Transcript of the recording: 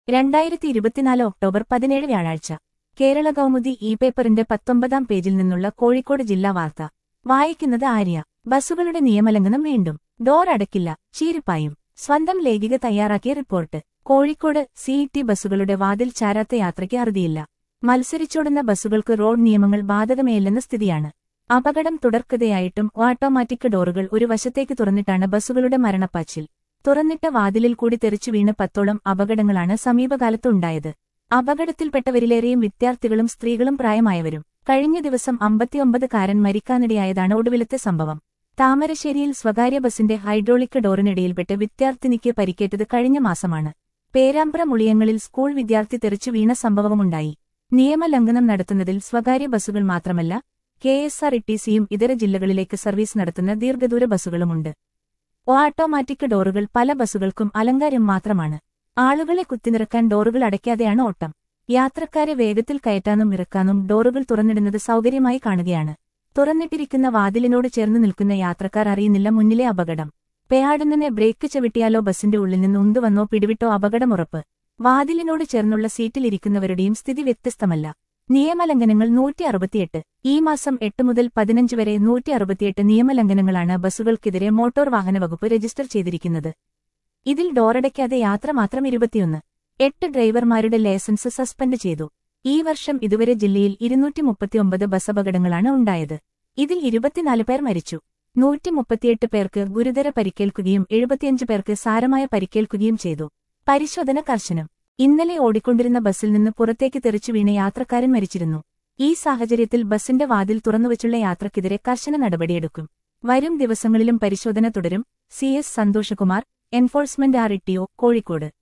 രണ്ടായിരത്തി ഇരുപത്തിനാല് ഒക്ടോബർ പതിനേഴ് വ്യാഴാഴ്ച കേരള കൗമുദി ഇ പേപ്പറിന്റെ പത്തൊമ്പതാം പേജിൽ നിന്നുള്ള കോഴിക്കോട് ജില്ലാ വാർത്ത വായിക്കുന്നത് ആര്യ ബസ്സുകളുടെ നിയമലംഘനം വീണ്ടും ഡോർ അടക്കില്ല ചീരിപ്പായും സ്വന്തം ലേഖിക തയ്യാറാക്കിയ റിപ്പോർട്ട് കോഴിക്കോട് സിഇടി ബസ്സുകളുടെ വാതിൽ ചാരാത്ത യാത്രയ്ക്ക് അറുതിയില്ല മത്സരിച്ചോടുന്ന ബസ്സുകൾക്ക് റോഡ് നിയമങ്ങൾ ബാധകമേയല്ലെന്ന സ്ഥിതിയാണ് അപകടം തുടർക്കഥയായിട്ടും ഓട്ടോമാറ്റിക് ഡോറുകൾ ഒരു വശത്തേക്ക് തുറന്നിട്ടാണ് ബസ്സുകളുടെ മരണപ്പാച്ചിൽ തുറന്നിട്ട വാതിലിൽ കൂടി തെറിച്ചു വീണ് പത്തോളം അപകടങ്ങളാണ് സമീപകാലത്ത് ഉണ്ടായത് അപകടത്തിൽപ്പെട്ടവരിലേറെയും വിദ്യാർത്ഥികളും സ്ത്രീകളും പ്രായമായവരും കഴിഞ്ഞ ദിവസം അമ്പത്തിയൊമ്പത് കാരൻ മരിക്കാനിടയായതാണ് ഒടുവിലത്തെ സംഭവം താമരശ്ശേരിയിൽ സ്വകാര്യ ബസിന്റെ ഹൈഡ്രോളിക് ഡോറിനിടയിൽപ്പെട്ട് വിദ്യാർത്ഥിനിക്ക് പരിക്കേറ്റത് കഴിഞ്ഞ മാസമാണ് പേരാമ്പ്ര മുളിയങ്ങളിൽ സ്കൂൾ വിദ്യാർത്ഥി തെറിച്ചു വീണ സംഭവമുണ്ടായി നിയമലംഘനം നടത്തുന്നതിൽ സ്വകാര്യ ബസ്സുകൾ മാത്രമല്ല കെ എസ് ആർ ടി സിയും ഇതര ജില്ലകളിലേക്ക് സർവീസ് നടത്തുന്ന ദീർഘദൂര ബസ്സുകളുമുണ്ട് ഓട്ടോമാറ്റിക് ഡോറുകൾ പല ബസ്സുകൾക്കും അലങ്കാരം മാത്രമാണ് ആളുകളെ കുത്തിനിറക്കാൻ ഡോറുകൾ അടയ്ക്കാതെയാണ് ഓട്ടം യാത്രക്കാരെ വേഗത്തിൽ കയറ്റാനും ഇറക്കാനും ഡോറുകൾ തുറന്നിടുന്നത് സൗകര്യമായി കാണുകയാണ് തുറന്നിട്ടിരിക്കുന്ന വാതിലിനോട് ചേർന്ന് നിൽക്കുന്ന യാത്രക്കാർ അറിയുന്നില്ല മുന്നിലെ അപകടം പെയാടുന്നതിനെ ബ്രേക്ക് ചവിട്ടിയാലോ ബസിന്റെ ഉള്ളിൽ നിന്ന് ഉന്തുവന്നോ പിടിവിട്ടോ അപകടമുറപ്പ് വാതിലിനോട് ചേർന്നുള്ള സീറ്റിലിരിക്കുന്നവരുടെയും സ്ഥിതി വ്യത്യസ്തമല്ല നിയമലംഘനങ്ങൾ നൂറ്റി അറുപത്തിയെട്ട് ഈ മാസം എട്ട് മുതൽ പതിനഞ്ച് വരെ നൂറ്റി അറുപത്തിയെട്ട് നിയമലംഘനങ്ങളാണ് ബസ്സുകൾക്കെതിരെ മോട്ടോർ വാഹന വകുപ്പ് രജിസ്റ്റർ ചെയ്തിരിക്കുന്നത് ഇതിൽ ഡോറടയ്ക്കാതെ യാത്ര മാത്രം ഇരുപത്തിയൊന്ന് എട്ട് ഡ്രൈവർമാരുടെ ലൈസൻസ് സസ്പെൻഡ് ചെയ്തു ഈ വർഷം ഇതുവരെ ജില്ലയിൽ ഇരുന്നൂറ്റി മുപ്പത്തിയൊമ്പത് ബസ് അപകടങ്ങളാണ് ഉണ്ടായത് ഇതിൽ ഇരുപത്തിനാല് പേർ മരിച്ചു നൂറ്റി മുപ്പത്തിയെട്ട് പേർക്ക് ഗുരുതര പരിക്കേൽക്കുകയും എഴുപത്തിയഞ്ച് പേർക്ക് സാരമായ പരിക്കേൽക്കുകയും ചെയ്തു പരിശോധന കർശനം ഇന്നലെ ഓടിക്കൊണ്ടിരുന്ന ബസ്സിൽ നിന്ന് പുറത്തേക്ക് തെറിച്ചു വീണ യാത്രക്കാരൻ മരിച്ചിരുന്നു ഈ സാഹചര്യത്തിൽ ബസിന്റെ വാതിൽ തുറന്നുവച്ചുള്ള യാത്രയ്ക്കെതിരെ കർശന നടപടിയെടുക്കും വരും ദിവസങ്ങളിലും പരിശോധന തുടരും C S Santhoshkumar enforcement R Kozhikode